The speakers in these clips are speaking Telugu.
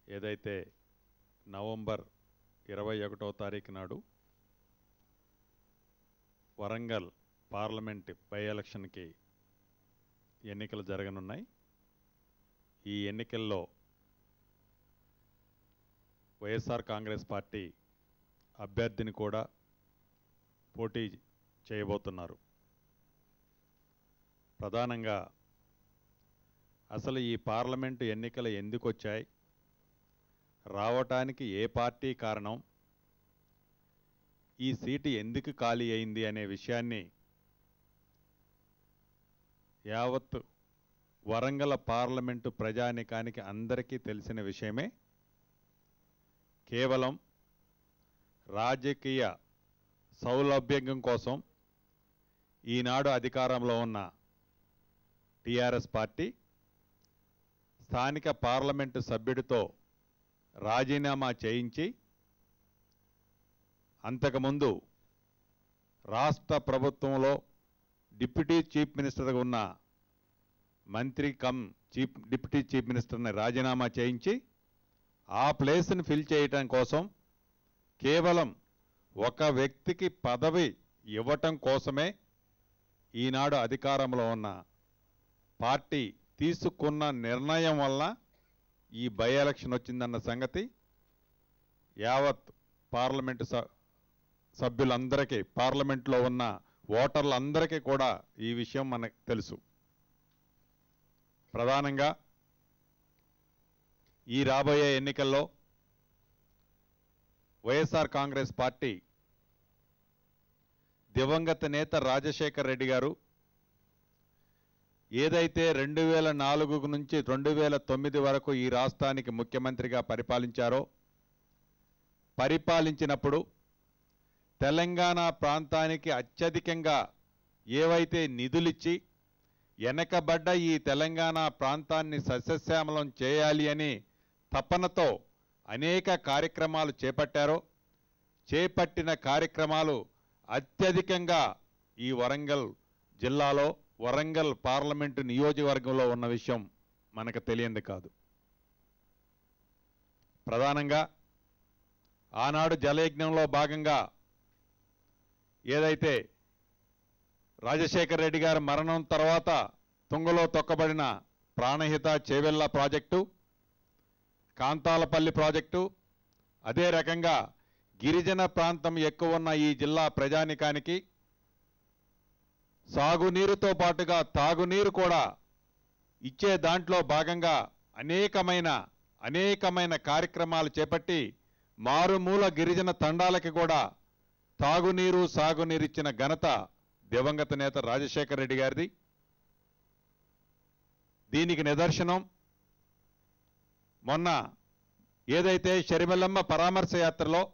ఏదైతే నవంబర్ ఇరవై ఒకటో తారీఖు నాడు వరంగల్ పార్లమెంట్ బై ఎలక్షన్కి ఎన్నికలు జరగనున్నాయి ఈ ఎన్నికల్లో వైఎస్ఆర్ కాంగ్రెస్ పార్టీ అభ్యర్థిని కూడా పోటీ చేయబోతున్నారు ప్రధానంగా అసలు ఈ పార్లమెంటు ఎన్నికలు ఎందుకు వచ్చాయి రావటానికి ఏ పార్టీ కారణం ఈ సీటు ఎందుకు ఖాళీ అయింది అనే విషయాన్ని యావత్ వరంగల్ పార్లమెంటు ప్రజానికానికి అందరికీ తెలిసిన విషయమే కేవలం రాజకీయ సౌలభ్యం కోసం ఈనాడు అధికారంలో ఉన్న టీఆర్ఎస్ పార్టీ స్థానిక పార్లమెంటు సభ్యుడితో రాజీనామా చేయించి అంతకుముందు రాష్ట్ర ప్రభుత్వంలో డిప్యూటీ చీఫ్ మినిస్టర్గా ఉన్న మంత్రి కమ్ చీఫ్ డిప్యూటీ చీఫ్ మినిస్టర్ని రాజీనామా చేయించి ఆ ప్లేస్ని ఫిల్ చేయటం కోసం కేవలం ఒక వ్యక్తికి పదవి ఇవ్వటం కోసమే ఈనాడు అధికారంలో ఉన్న పార్టీ తీసుకున్న నిర్ణయం వల్ల ఈ బై ఎలక్షన్ వచ్చిందన్న సంగతి యావత్ పార్లమెంటు స సభ్యులందరికీ పార్లమెంట్లో ఉన్న ఓటర్లందరికీ కూడా ఈ విషయం మనకు తెలుసు ప్రధానంగా ఈ రాబోయే ఎన్నికల్లో వైఎస్ఆర్ కాంగ్రెస్ పార్టీ దివంగత నేత రాజశేఖర్ రెడ్డి గారు ఏదైతే రెండు వేల నాలుగు నుంచి రెండు వేల తొమ్మిది వరకు ఈ రాష్ట్రానికి ముఖ్యమంత్రిగా పరిపాలించారో పరిపాలించినప్పుడు తెలంగాణ ప్రాంతానికి అత్యధికంగా ఏవైతే నిధులిచ్చి వెనకబడ్డ ఈ తెలంగాణ ప్రాంతాన్ని సస్యశ్యామలం చేయాలి అని తపనతో అనేక కార్యక్రమాలు చేపట్టారో చేపట్టిన కార్యక్రమాలు అత్యధికంగా ఈ వరంగల్ జిల్లాలో వరంగల్ పార్లమెంటు నియోజకవర్గంలో ఉన్న విషయం మనకు తెలియంది కాదు ప్రధానంగా ఆనాడు జలయజ్ఞంలో భాగంగా ఏదైతే రాజశేఖర రెడ్డి గారి మరణం తర్వాత తుంగలో తొక్కబడిన ప్రాణహిత చేవెళ్ళ ప్రాజెక్టు కాంతాలపల్లి ప్రాజెక్టు అదే రకంగా గిరిజన ప్రాంతం ఎక్కువ ఉన్న ఈ జిల్లా ప్రజానికానికి సాగునీరుతో పాటుగా తాగునీరు కూడా ఇచ్చే దాంట్లో భాగంగా అనేకమైన అనేకమైన కార్యక్రమాలు చేపట్టి మారుమూల గిరిజన తండాలకి కూడా తాగునీరు సాగునీరు ఇచ్చిన ఘనత దివంగత నేత రాజశేఖర రెడ్డి గారిది దీనికి నిదర్శనం మొన్న ఏదైతే షరిమల్లమ్మ పరామర్శ యాత్రలో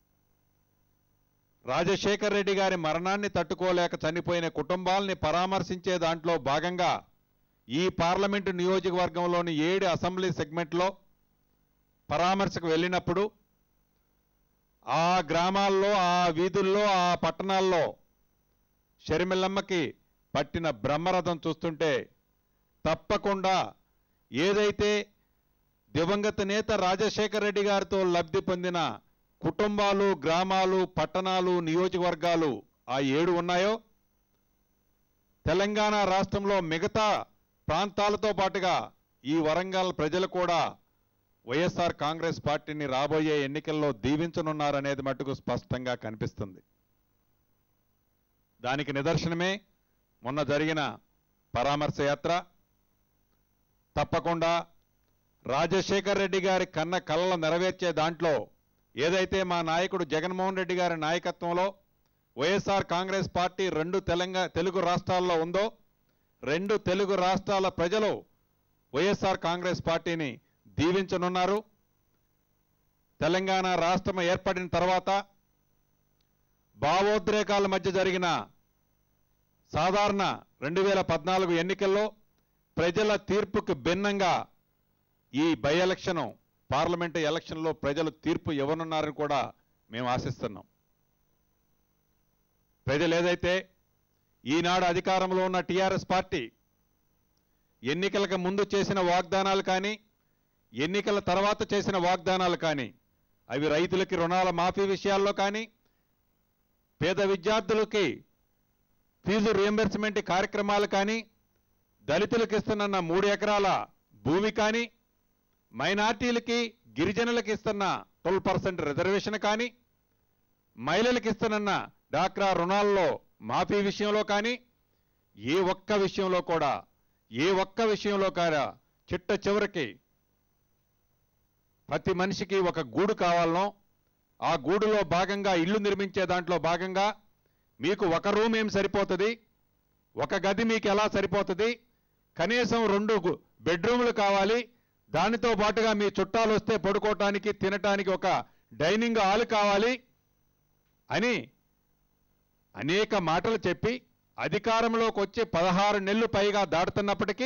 రాజశేఖర్ రెడ్డి గారి మరణాన్ని తట్టుకోలేక చనిపోయిన కుటుంబాలని పరామర్శించే దాంట్లో భాగంగా ఈ పార్లమెంటు నియోజకవర్గంలోని ఏడు అసెంబ్లీ సెగ్మెంట్లో పరామర్శకు వెళ్ళినప్పుడు ఆ గ్రామాల్లో ఆ వీధుల్లో ఆ పట్టణాల్లో షర్మిలమ్మకి పట్టిన బ్రహ్మరథం చూస్తుంటే తప్పకుండా ఏదైతే దివంగత నేత రాజశేఖర రెడ్డి గారితో లబ్ధి పొందిన కుటుంబాలు గ్రామాలు పట్టణాలు నియోజకవర్గాలు ఆ ఏడు ఉన్నాయో తెలంగాణ రాష్ట్రంలో మిగతా ప్రాంతాలతో పాటుగా ఈ వరంగల్ ప్రజలు కూడా వైఎస్ఆర్ కాంగ్రెస్ పార్టీని రాబోయే ఎన్నికల్లో దీవించనున్నారనేది మటుకు స్పష్టంగా కనిపిస్తుంది దానికి నిదర్శనమే మొన్న జరిగిన పరామర్శ యాత్ర తప్పకుండా రాజశేఖర్ రెడ్డి గారి కన్న కళలు నెరవేర్చే దాంట్లో ఏదైతే మా నాయకుడు జగన్మోహన్ రెడ్డి గారి నాయకత్వంలో వైఎస్ఆర్ కాంగ్రెస్ పార్టీ రెండు తెలంగాణ తెలుగు రాష్ట్రాల్లో ఉందో రెండు తెలుగు రాష్ట్రాల ప్రజలు వైఎస్ఆర్ కాంగ్రెస్ పార్టీని దీవించనున్నారు తెలంగాణ రాష్ట్రం ఏర్పడిన తర్వాత భావోద్రేకాల మధ్య జరిగిన సాధారణ రెండు వేల పద్నాలుగు ఎన్నికల్లో ప్రజల తీర్పుకు భిన్నంగా ఈ బై ఎలక్షన్ పార్లమెంటు ఎలక్షన్లో ప్రజలు తీర్పు ఇవ్వనున్నారని కూడా మేము ఆశిస్తున్నాం ప్రజలు ఏదైతే ఈనాడు అధికారంలో ఉన్న టీఆర్ఎస్ పార్టీ ఎన్నికలకు ముందు చేసిన వాగ్దానాలు కానీ ఎన్నికల తర్వాత చేసిన వాగ్దానాలు కానీ అవి రైతులకి రుణాల మాఫీ విషయాల్లో కానీ పేద విద్యార్థులకి ఫీజు రియంబర్స్మెంట్ కార్యక్రమాలు కానీ దళితులకు ఇస్తున్న మూడు ఎకరాల భూమి కానీ మైనార్టీలకి గిరిజనులకు ఇస్తున్న ట్వెల్వ్ పర్సెంట్ రిజర్వేషన్ కానీ మహిళలకు ఇస్తున్న డాక్రా రుణాల్లో మాఫీ విషయంలో కానీ ఏ ఒక్క విషయంలో కూడా ఏ ఒక్క విషయంలో కారా చిట్ట చివరికి ప్రతి మనిషికి ఒక గూడు కావాలనో ఆ గూడులో భాగంగా ఇల్లు నిర్మించే దాంట్లో భాగంగా మీకు ఒక రూమ్ ఏం సరిపోతుంది ఒక గది మీకు ఎలా సరిపోతుంది కనీసం రెండు గు- బెడ్రూములు కావాలి దానితో పాటుగా మీ చుట్టాలు వస్తే పడుకోవటానికి తినటానికి ఒక డైనింగ్ హాల్ కావాలి అని అనేక మాటలు చెప్పి అధికారంలోకి వచ్చి పదహారు నెలలు పైగా దాటుతున్నప్పటికీ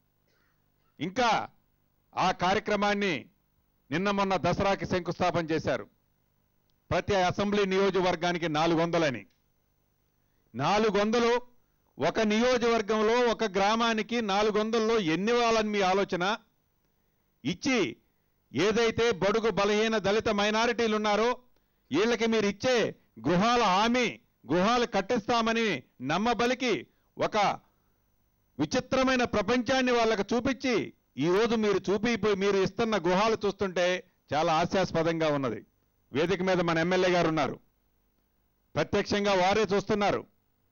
ఇంకా ఆ కార్యక్రమాన్ని నిన్న మొన్న దసరాకి శంకుస్థాపన చేశారు ప్రతి అసెంబ్లీ నియోజకవర్గానికి నాలుగు వందలని నాలుగు వందలు ఒక నియోజకవర్గంలో ఒక గ్రామానికి నాలుగు వందల్లో ఎన్ని వాళ్ళని మీ ఆలోచన ఇచ్చి ఏదైతే బడుగు బలహీన దళిత మైనారిటీలు ఉన్నారో వీళ్ళకి మీరు ఇచ్చే గృహాల హామీ గృహాలు కట్టిస్తామని నమ్మబలికి ఒక విచిత్రమైన ప్రపంచాన్ని వాళ్ళకి చూపించి ఈ రోజు మీరు చూపి మీరు ఇస్తున్న గృహాలు చూస్తుంటే చాలా హాస్యాస్పదంగా ఉన్నది వేదిక మీద మన ఎమ్మెల్యే గారు ఉన్నారు ప్రత్యక్షంగా వారే చూస్తున్నారు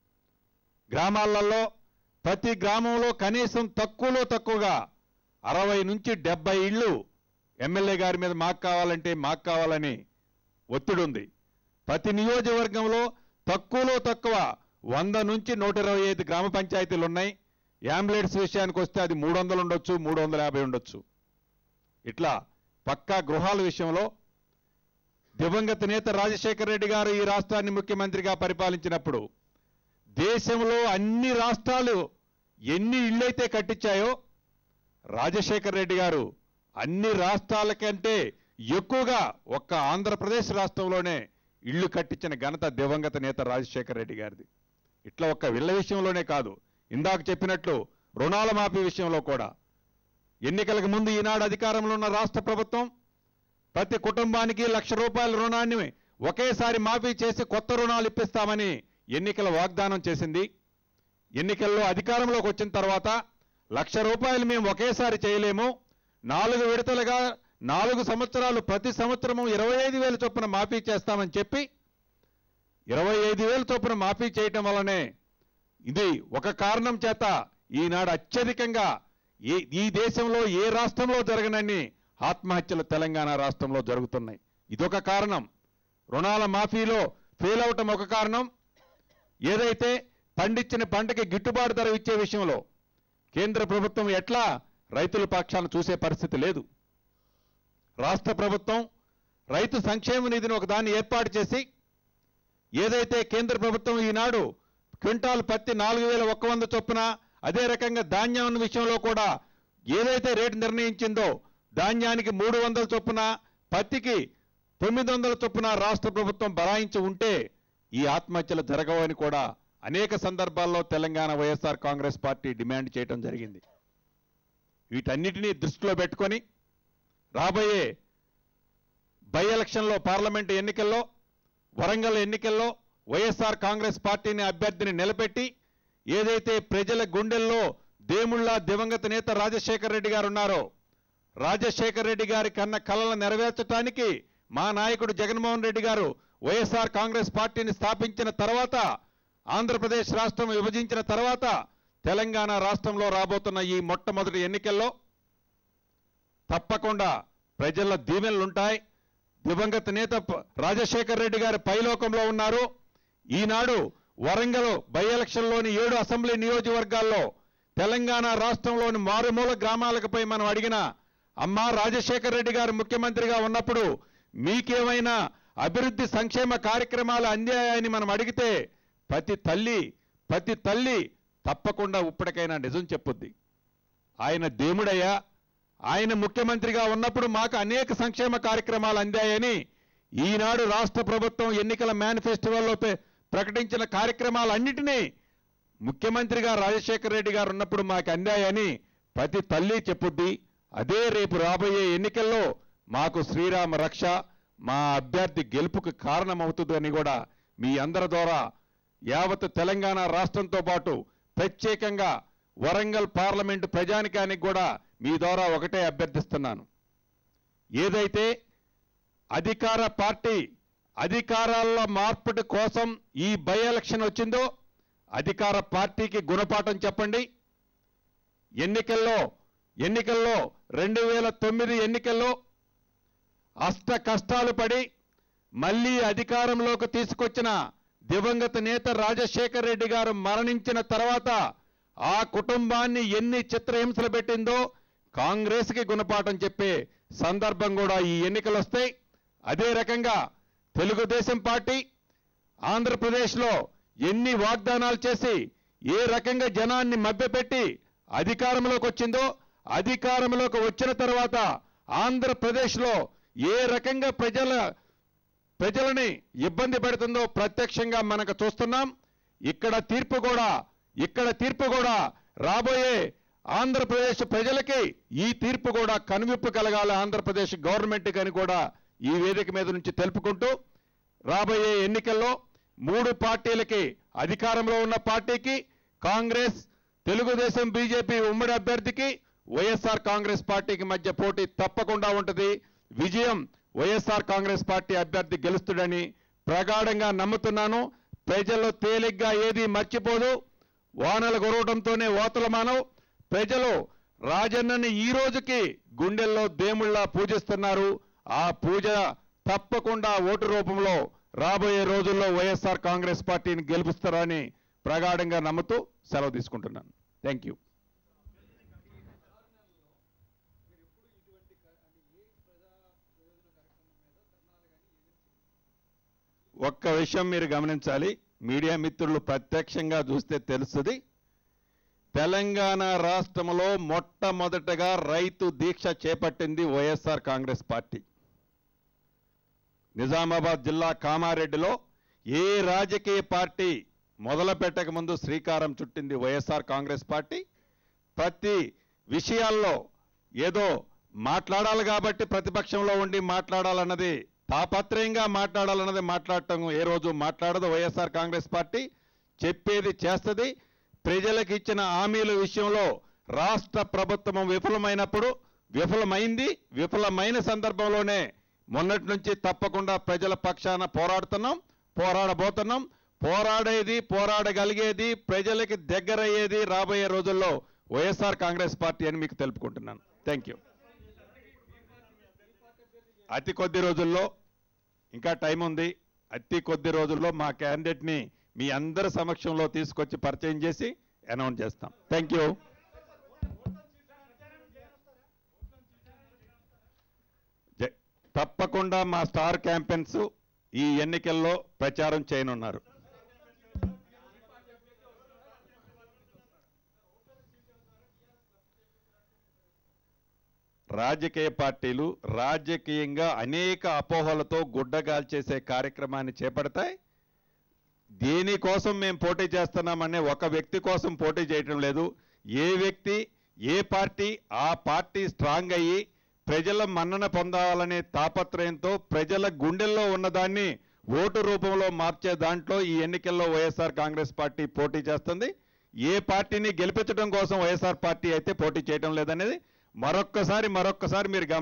గ్రామాలలో ప్రతి గ్రామంలో కనీసం తక్కువలో తక్కువగా అరవై నుంచి డెబ్బై ఇళ్ళు ఎమ్మెల్యే గారి మీద మాకు కావాలంటే మాకు కావాలని ఒత్తిడి ఉంది ప్రతి నియోజకవర్గంలో తక్కువలో తక్కువ వంద నుంచి నూట ఇరవై ఐదు గ్రామ పంచాయతీలు ఉన్నాయి యాంబులెన్స్ విషయానికి వస్తే అది మూడు వందలు ఉండొచ్చు మూడు వందల యాభై ఉండొచ్చు ఇట్లా పక్కా గృహాల విషయంలో దివంగత నేత రాజశేఖర రెడ్డి గారు ఈ రాష్ట్రాన్ని ముఖ్యమంత్రిగా పరిపాలించినప్పుడు దేశంలో అన్ని రాష్ట్రాలు ఎన్ని ఇళ్ళైతే కట్టించాయో రాజశేఖర రెడ్డి గారు అన్ని రాష్ట్రాల కంటే ఎక్కువగా ఒక్క ఆంధ్రప్రదేశ్ రాష్ట్రంలోనే ఇళ్లు కట్టించిన ఘనత దివంగత నేత రాజశేఖర రెడ్డి గారిది ఇట్లా ఒక్క విల్ల విషయంలోనే కాదు ఇందాక చెప్పినట్లు రుణాల మాఫీ విషయంలో కూడా ఎన్నికలకు ముందు ఈనాడు అధికారంలో ఉన్న రాష్ట్ర ప్రభుత్వం ప్రతి కుటుంబానికి లక్ష రూపాయల రుణాన్ని ఒకేసారి మాఫీ చేసి కొత్త రుణాలు ఇప్పిస్తామని ఎన్నికల వాగ్దానం చేసింది ఎన్నికల్లో అధికారంలోకి వచ్చిన తర్వాత లక్ష రూపాయలు మేము ఒకేసారి చేయలేము నాలుగు విడతలుగా నాలుగు సంవత్సరాలు ప్రతి సంవత్సరము ఇరవై ఐదు వేల చొప్పున మాఫీ చేస్తామని చెప్పి ఇరవై ఐదు వేల చొప్పున మాఫీ చేయటం వల్లనే ఇది ఒక కారణం చేత ఈనాడు అత్యధికంగా ఈ ఈ దేశంలో ఏ రాష్ట్రంలో జరగనన్ని ఆత్మహత్యలు తెలంగాణ రాష్ట్రంలో జరుగుతున్నాయి ఇదొక కారణం రుణాల మాఫీలో ఫెయిల్ అవటం ఒక కారణం ఏదైతే పండించిన పంటకి గిట్టుబాటు ధర ఇచ్చే విషయంలో కేంద్ర ప్రభుత్వం ఎట్లా రైతుల పక్షాన్ని చూసే పరిస్థితి లేదు రాష్ట్ర ప్రభుత్వం రైతు సంక్షేమ నిధిని ఒకదాన్ని ఏర్పాటు చేసి ఏదైతే కేంద్ర ప్రభుత్వం ఈనాడు క్వింటాల్ పత్తి నాలుగు వేల ఒక్క వంద చొప్పున అదే రకంగా ధాన్యం విషయంలో కూడా ఏదైతే రేటు నిర్ణయించిందో ధాన్యానికి మూడు వందల చొప్పున పత్తికి తొమ్మిది వందల చొప్పున రాష్ట్ర ప్రభుత్వం బరాయించి ఉంటే ఈ ఆత్మహత్యలు జరగవని కూడా అనేక సందర్భాల్లో Telangana YSR Congress party demand చేయడం జరిగింది వీటన్నిటినీ దృష్టిలో పెట్టుకొని రాబోయే బై ఎలక్షన్లో పార్లమెంటు ఎన్నికల్లో వరంగల్ ఎన్నికల్లో వైఎస్ఆర్ కాంగ్రెస్ పార్టీని అభ్యర్థిని నిలబెట్టి ఏదైతే ప్రజల గుండెల్లో దేముళ్ళ దివంగత నేత రాజశేఖర రెడ్డి గారు ఉన్నారో రాజశేఖర రెడ్డి గారి కన్న కలలను నెరవేర్చడానికి మా నాయకుడు జగన్మోహన్ రెడ్డి గారు వైఎస్ఆర్ కాంగ్రెస్ పార్టీని స్థాపించిన తర్వాత ఆంధ్రప్రదేశ్ రాష్ట్రం విభజించిన తర్వాత తెలంగాణ రాష్ట్రంలో రాబోతున్న ఈ మొట్టమొదటి ఎన్నికల్లో తప్పకుండా ప్రజల దీవెనలుంటాయి దివంగత నేత ప- రాజశేఖర్ రెడ్డి గారు పైలోకంలో ఉన్నారు ఈనాడు వరంగల్ బై ఎలక్షన్లోని ఏడు అసెంబ్లీ నియోజకవర్గాల్లో తెలంగాణ రాష్ట్రంలోని మారుమూల గ్రామాలకు పోయి మనం అడిగిన అమ్మా రాజశేఖర్ రెడ్డి గారు ముఖ్యమంత్రిగా ఉన్నప్పుడు మీకేమైనా అభివృద్ధి సంక్షేమ కార్యక్రమాలు అందాయని మనం అడిగితే ప్రతి తల్లి ప్రతి తల్లి తప్పకుండా ఇప్పటికైనా నిజం చెప్పుద్ది ఆయన దేవుడయ్యా ఆయన ముఖ్యమంత్రిగా ఉన్నప్పుడు మాకు అనేక సంక్షేమ కార్యక్రమాలు అందాయని ఈనాడు రాష్ట్ర ప్రభుత్వం ఎన్నికల మేనిఫెస్టోలో పె- ప్రకటించిన కార్యక్రమాలన్నిటినీ ముఖ్యమంత్రిగా రాజశేఖర రెడ్డి గారు ఉన్నప్పుడు మాకు అందాయని ప్రతి తల్లి చెప్పుద్ది అదే రేపు రాబోయే ఎన్నికల్లో మాకు శ్రీరామ రక్ష మా అభ్యర్థి గెలుపుకు కారణమవుతుందని కూడా మీ అందరి ద్వారా యావత్ తెలంగాణ రాష్ట్రంతో పాటు ప్రత్యేకంగా వరంగల్ పార్లమెంటు ప్రజానికానికి కూడా మీ ద్వారా ఒకటే అభ్యర్థిస్తున్నాను ఏదైతే అధికార పార్టీ అధికారాల మార్పిడి కోసం ఈ బై ఎలక్షన్ వచ్చిందో అధికార పార్టీకి గుణపాఠం చెప్పండి ఎన్నికల్లో ఎన్నికల్లో రెండు వేల తొమ్మిది ఎన్నికల్లో అష్ట కష్టాలు పడి మళ్ళీ అధికారంలోకి తీసుకొచ్చిన దివంగత నేత రాజశేఖర్ రెడ్డి గారు మరణించిన తర్వాత ఆ కుటుంబాన్ని ఎన్ని చిత్రహింసలు పెట్టిందో కాంగ్రెస్కి గుణపాఠం చెప్పే సందర్భం కూడా ఈ ఎన్నికలు వస్తాయి అదే రకంగా తెలుగుదేశం పార్టీ ఆంధ్రప్రదేశ్లో ఎన్ని వాగ్దానాలు చేసి ఏ రకంగా జనాన్ని మభ్యపెట్టి అధికారంలోకి వచ్చిందో అధికారంలోకి వచ్చిన తర్వాత ఆంధ్రప్రదేశ్లో ఏ రకంగా ప్రజల ప్రజలని ఇబ్బంది పెడుతుందో ప్రత్యక్షంగా మనకు చూస్తున్నాం ఇక్కడ తీర్పు కూడా ఇక్కడ తీర్పు కూడా రాబోయే ఆంధ్రప్రదేశ్ ప్రజలకి ఈ తీర్పు కూడా కనువిప్పు కలగాలి ఆంధ్రప్రదేశ్ గవర్నమెంట్ అని కూడా ఈ వేదిక మీద నుంచి తెలుపుకుంటూ రాబోయే ఎన్నికల్లో మూడు పార్టీలకి అధికారంలో ఉన్న పార్టీకి కాంగ్రెస్ తెలుగుదేశం బీజేపీ ఉమ్మడి అభ్యర్థికి వైఎస్ఆర్ కాంగ్రెస్ పార్టీకి మధ్య పోటీ తప్పకుండా ఉంటుంది విజయం వైఎస్ఆర్ కాంగ్రెస్ పార్టీ అభ్యర్థి గెలుస్తుడని ప్రగాఢంగా నమ్ముతున్నాను ప్రజలు తేలిగ్గా ఏది మర్చిపోదు వానలు కురవడంతోనే ఓతల మానవ్ ప్రజలు రాజన్నని ఈ రోజుకి గుండెల్లో దేవుళ్ళ పూజిస్తున్నారు ఆ పూజ తప్పకుండా ఓటు రూపంలో రాబోయే రోజుల్లో వైఎస్ఆర్ కాంగ్రెస్ పార్టీని గెలిపిస్తారని ప్రగాఢంగా నమ్ముతూ సెలవు తీసుకుంటున్నాను థ్యాంక్ యూ ఒక్క విషయం మీరు గమనించాలి మీడియా మిత్రులు ప్రత్యక్షంగా చూస్తే తెలుస్తుంది తెలంగాణ రాష్ట్రంలో మొట్టమొదటగా రైతు దీక్ష చేపట్టింది వైఎస్ఆర్ కాంగ్రెస్ పార్టీ నిజామాబాద్ జిల్లా కామారెడ్డిలో ఏ రాజకీయ పార్టీ మొదలు పెట్టక ముందు శ్రీకారం చుట్టింది వైఎస్ఆర్ కాంగ్రెస్ పార్టీ ప్రతి విషయాల్లో ఏదో మాట్లాడాలి కాబట్టి ప్రతిపక్షంలో ఉండి మాట్లాడాలన్నది తాపత్రయంగా మాట్లాడాలన్నది మాట్లాడటం ఏ రోజు మాట్లాడదు వైఎస్ఆర్ కాంగ్రెస్ పార్టీ చెప్పేది చేస్తుంది ప్రజలకు ఇచ్చిన హామీల విషయంలో రాష్ట్ర ప్రభుత్వం విఫలమైనప్పుడు విఫలమైంది విఫలమైన సందర్భంలోనే మొన్నటి నుంచి తప్పకుండా ప్రజల పక్షాన పోరాడుతున్నాం పోరాడబోతున్నాం పోరాడేది పోరాడగలిగేది ప్రజలకి దగ్గరయ్యేది రాబోయే రోజుల్లో వైఎస్ఆర్ కాంగ్రెస్ పార్టీ అని మీకు తెలుపుకుంటున్నాను థ్యాంక్ యూ అతి కొద్ది రోజుల్లో ఇంకా టైం ఉంది అతి కొద్ది రోజుల్లో మా క్యాండిడేట్ని మీ అందరి సమక్షంలో తీసుకొచ్చి పరిచయం చేసి అనౌన్స్ చేస్తాం థ్యాంక్ యూ జై- తప్పకుండా మా స్టార్ క్యాంపెయిన్స్ ఈ ఎన్నికల్లో ప్రచారం చేయనున్నారు రాజకీయ పార్టీలు రాజకీయంగా అనేక అపోహలతో గుడ్డగాల్ చేసే కార్యక్రమాన్ని చేపడతాయి దేనికోసం మేము పోటీ చేస్తున్నామనే ఒక వ్యక్తి కోసం పోటీ చేయటం లేదు ఏ వ్యక్తి ఏ పార్టీ ఆ పార్టీ స్ట్రాంగ్ అయ్యి ప్రజల మన్నన పొందాలనే తాపత్రయంతో ప్రజల గుండెల్లో ఉన్నదాన్ని ఓటు రూపంలో మార్చే దాంట్లో ఈ ఎన్నికల్లో వైఎస్ఆర్ కాంగ్రెస్ పార్టీ పోటీ చేస్తుంది ఏ పార్టీని గెలిపించడం కోసం వైఎస్ఆర్ పార్టీ అయితే పోటీ చేయడం లేదనేది మరొక్కసారి మరొక్కసారి మీరు గమ-